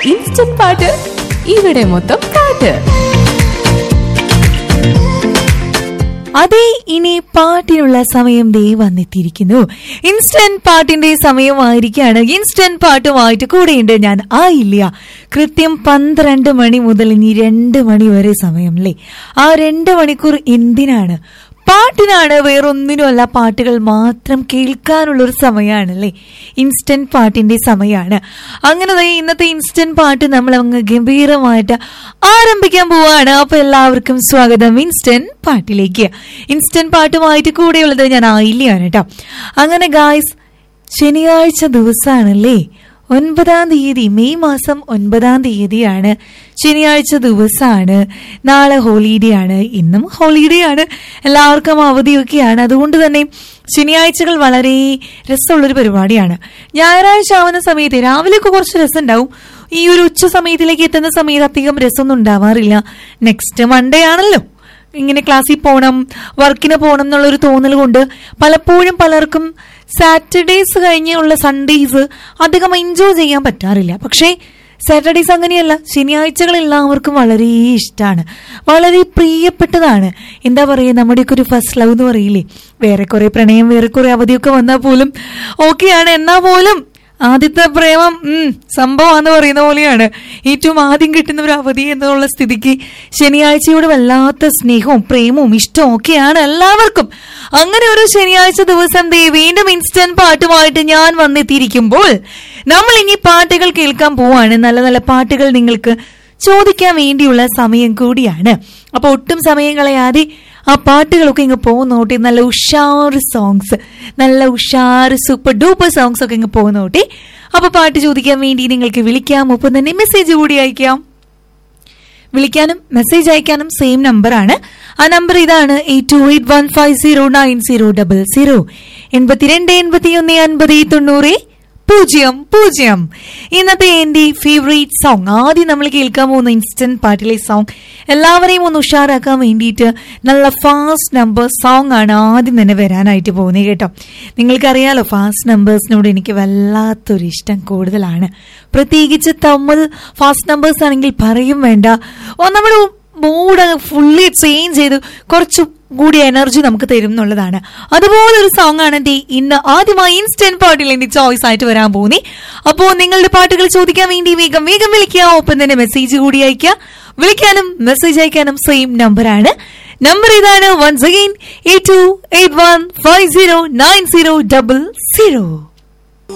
instant പാട്ട് ഇവിടെ മൊത്തം പാട്ട് അതെ ഇനി പാട്ടിനുള്ള സമയം ദേ വന്നെത്തിയിരിക്കുന്നു ഇൻസ്റ്റന്റ് പാട്ടിന്റെ സമയമായിരിക്കാണ് ഇൻസ്റ്റന്റ് പാട്ടുമായിട്ട് കൂടെയുണ്ട് ഞാൻ ആയില്ല കൃത്യം പന്ത്രണ്ട് മണി മുതൽ ഇനി രണ്ട് മണി വരെ സമയം അല്ലേ ആ രണ്ട് മണിക്കൂർ എന്തിനാണ് പാട്ടിനാണ് വേറൊന്നിനുമല്ല പാട്ടുകൾ മാത്രം കേൾക്കാനുള്ള ഒരു സമയമാണല്ലേ ഇൻസ്റ്റന്റ് പാട്ടിന്റെ സമയമാണ് അങ്ങനെ ദേ ഇന്നത്തെ ഇൻസ്റ്റന്റ് പാട്ട് നമ്മൾ അങ്ങ് ഗംഭീരമായിട്ട് ആരംഭിക്കാൻ പോവാണ് അപ്പൊ എല്ലാവർക്കും സ്വാഗതം ഇൻസ്റ്റന്റ് പാട്ടിലേക്ക് ഇൻസ്റ്റന്റ് പാട്ടുമായിട്ട് കൂടെയുള്ളത് ഞാൻ ആയില്ലാണ് കേട്ടോ അങ്ങനെ ഗായ്സ് ശനിയാഴ്ച ദിവസമാണല്ലേ ഒൻപതാം തീയതി മെയ് മാസം ഒൻപതാം തീയതിയാണ് ശനിയാഴ്ച ദിവസമാണ് നാളെ ഹോളിഡേ ആണ് ഇന്നും ഹോളിഡേ ആണ് എല്ലാവർക്കും അവധിയൊക്കെയാണ് അതുകൊണ്ട് തന്നെ ശനിയാഴ്ചകൾ വളരെ രസമുള്ളൊരു പരിപാടിയാണ് ഞായറാഴ്ച ആവുന്ന സമയത്ത് രാവിലെയൊക്കെ കുറച്ച് രസം ഉണ്ടാവും ഈ ഒരു ഉച്ച സമയത്തിലേക്ക് എത്തുന്ന സമയത്ത് അധികം രസമൊന്നും ഉണ്ടാവാറില്ല നെക്സ്റ്റ് മൺഡേ ആണല്ലോ ഇങ്ങനെ ക്ലാസ്സിൽ പോകണം വർക്കിന് പോകണം എന്നുള്ളൊരു തോന്നൽ കൊണ്ട് പലപ്പോഴും പലർക്കും സാറ്റർഡേസ് കഴിഞ്ഞുള്ള സൺഡേസ് അധികം എൻജോയ് ചെയ്യാൻ പറ്റാറില്ല പക്ഷേ സാറ്റർഡേസ് അങ്ങനെയല്ല ശനിയാഴ്ചകൾ എല്ലാവർക്കും വളരെ ഇഷ്ടമാണ് വളരെ പ്രിയപ്പെട്ടതാണ് എന്താ പറയുക നമ്മുടെയൊക്കെ ഒരു ഫസ്റ്റ് ലവ് എന്ന് പറയില്ലേ വേറെ കുറെ പ്രണയം വേറെ കുറെ അവധിയൊക്കെ വന്നാൽ പോലും ഓക്കെയാണ് എന്നാൽ പോലും ആദ്യത്തെ പ്രേമം ഉം സംഭവമാന്ന് പറയുന്ന പോലെയാണ് ഏറ്റവും ആദ്യം കിട്ടുന്ന ഒരു അവധി എന്നുള്ള സ്ഥിതിക്ക് ശനിയാഴ്ചയോട് വല്ലാത്ത സ്നേഹവും പ്രേമവും ഇഷ്ടവും ഒക്കെയാണ് എല്ലാവർക്കും അങ്ങനെ ഒരു ശനിയാഴ്ച ദിവസം ദേ വീണ്ടും ഇൻസ്റ്റന്റ് പാട്ടുമായിട്ട് ഞാൻ വന്നെത്തിയിരിക്കുമ്പോൾ നമ്മൾ ഇനി പാട്ടുകൾ കേൾക്കാൻ പോവാണ് നല്ല നല്ല പാട്ടുകൾ നിങ്ങൾക്ക് ചോദിക്കാൻ വേണ്ടിയുള്ള സമയം കൂടിയാണ് അപ്പൊ ഒട്ടും സമയം കളയാതെ ആ പാട്ടുകളൊക്കെ ഇങ്ങ് പോകുന്നോട്ടെ നല്ല ഉഷാറ് സോങ്സ് നല്ല ഉഷാറ് സൂപ്പർ ഡൂപ്പർ സോങ്സ് ഒക്കെ ഇങ്ങ് പോകുന്നോട്ടെ അപ്പൊ പാട്ട് ചോദിക്കാൻ വേണ്ടി നിങ്ങൾക്ക് വിളിക്കാം ഒപ്പം തന്നെ മെസ്സേജ് കൂടി അയക്കാം വിളിക്കാനും മെസ്സേജ് അയക്കാനും സെയിം നമ്പറാണ് ആ നമ്പർ ഇതാണ് eight two eight one five zero nine zero double zero എൺപത്തിരണ്ട് എൺപത്തി ഒന്ന് അൻപത് തൊണ്ണൂറ് പൂജ്യം പൂജ്യം ഇന്നത്തെ എന്റെ ഫേവറേറ്റ് സോങ് ആദ്യം നമ്മൾ കേൾക്കാൻ പോകുന്ന ഇൻസ്റ്റന്റ് പാട്ടിലെ സോങ് എല്ലാവരെയും ഒന്ന് ഉഷാറാക്കാൻ വേണ്ടിയിട്ട് നല്ല ഫാസ്റ്റ് നമ്പർ സോങ് ആണ് ആദ്യം തന്നെ വരാനായിട്ട് പോകുന്നത് കേട്ടോ നിങ്ങൾക്കറിയാലോ ഫാസ്റ്റ് നമ്പേഴ്സിനോട് എനിക്ക് വല്ലാത്തൊരു ഇഷ്ടം കൂടുതലാണ് പ്രത്യേകിച്ച് തമിഴ് ഫാസ്റ്റ് നമ്പേഴ്സ് ആണെങ്കിൽ പറയും വേണ്ട ഓ നമ്മൾ മൂഡ് ഫുള്ളി ചേഞ്ച് ചെയ്ത് കുറച്ച് കൂടി എനർജി നമുക്ക് തരും എന്നുള്ളതാണ് അതുപോലെ ഒരു സോങ് ആണ് ദേ ഇന്ന് ആദ്യമായി ഇൻസ്റ്റന്റ് പാട്ടിൽ എന്റെ ചോയ്സ് ആയിട്ട് വരാൻ പോകുന്നേ അപ്പോ നിങ്ങളുടെ പാട്ടുകൾ ചോദിക്കാൻ വേണ്ടി വേഗം വേഗം വിളിക്കുക ഒപ്പം തന്നെ മെസ്സേജ് കൂടി അയക്കുക വിളിക്കാനും മെസ്സേജ് അയക്കാനും സെയിം നമ്പറാണ് നമ്പർ ഇതാണ് once again eight two eight one five zero nine zero double zero